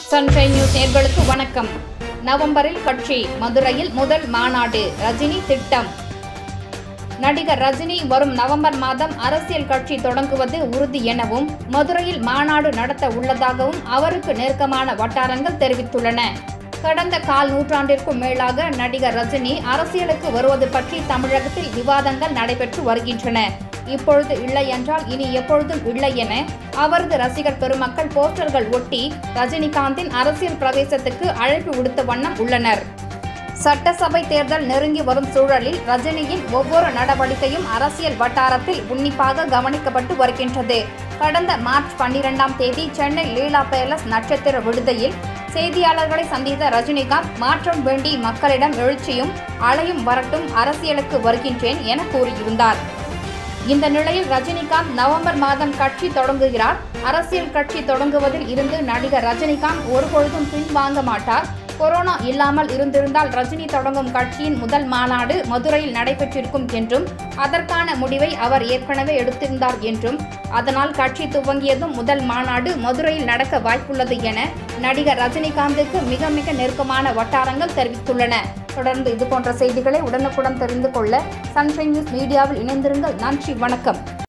sunshine news நேர்களுக்கு வணக்கம் நவம்பரில் கட்சி மதுரையில் முதல் மாநாடு ரஜினி திட்டம் நடிகர் ரஜினி வரும் நவம்பர் மாதம் அரசியல் கட்சி தொடங்குவது உறுதி எனவும் மதுரையில் மாநாடு நடத்த உள்ளதாகவும் அவருக்கு நெருக்கமான வட்டாரங்கள் தெரிவித்துள்ளன கடந்த கால் நூற்றாண்டிற்கும் மேலாக நடிகர் ரஜினி அரசியலுக்கு வருவது பற்றி தமிழகத்தில் விவாதங்கள் நடைபெற்று வருகின்றன இப்பொழுது இல்லை என்றால் இனி எப்பொழுதும் இல்லை என அவரது ரசிகர் பெருமக்கள் போஸ்டர்கள் ஒட்டி ரஜினிகாந்தின் அரசியல் பிரவேசத்துக்கு அழைப்பு விடுத்த வண்ணம் உள்ளனர் சட்டசபை தேர்தல் நெருங்கி வரும் சூழலில் ரஜினியின் ஒவ்வொரு நடவடிக்கையும் அரசியல் வட்டாரத்தில் உன்னிப்பாக கவனிக்கப்பட்டு வருகின்றது கடந்த மார்ச் பன்னிரெண்டாம் தேதி சென்னை லீலா பேலஸ் நட்சத்திர விடுதியில் செய்தியாளர்களை சந்தித்த ரஜினிகாந்த் மாற்றம் வேண்டி மக்களிடம் எழுச்சியும் அலையும் வரட்டும் அரசியலுக்கு வருகின்றேன் என கூறியிருந்தார் இந்த நிலையில் ரஜினிகாந்த் நவம்பர் மாதம் கட்சி தொடங்குகிறார் அரசியல் கட்சி தொடங்குவதில் இருந்து நடிகர் ரஜினிகாந்த் ஒருபொழுதும் பின்வாங்க மாட்டார் கொரோனா இல்லாமல் இருந்திருந்தால் ரஜினி தொடங்கும் கட்சியின் முதல் மாநாடு மதுரையில் நடைபெற்றிருக்கும் என்றும் அதற்கான முடிவை அவர் ஏற்கனவே எடுத்திருந்தார் என்றும் அதனால் கட்சி துவங்கியதும் முதல் மாநாடு மதுரையில் நடக்க வாய்ப்புள்ளது என நடிகர் ரஜினிகாந்துக்கு மிக மிக நெருக்கமான வட்டாரங்கள் தெரிவித்துள்ளன தொடர்ந்து இது போன்ற செய்திகளை உடனுக்குடன் தெரிந்து கொள்ள சன்ஷைன் நியூஸ் மீடியாவில் இணைந்திருங்கள் நன்றி வணக்கம்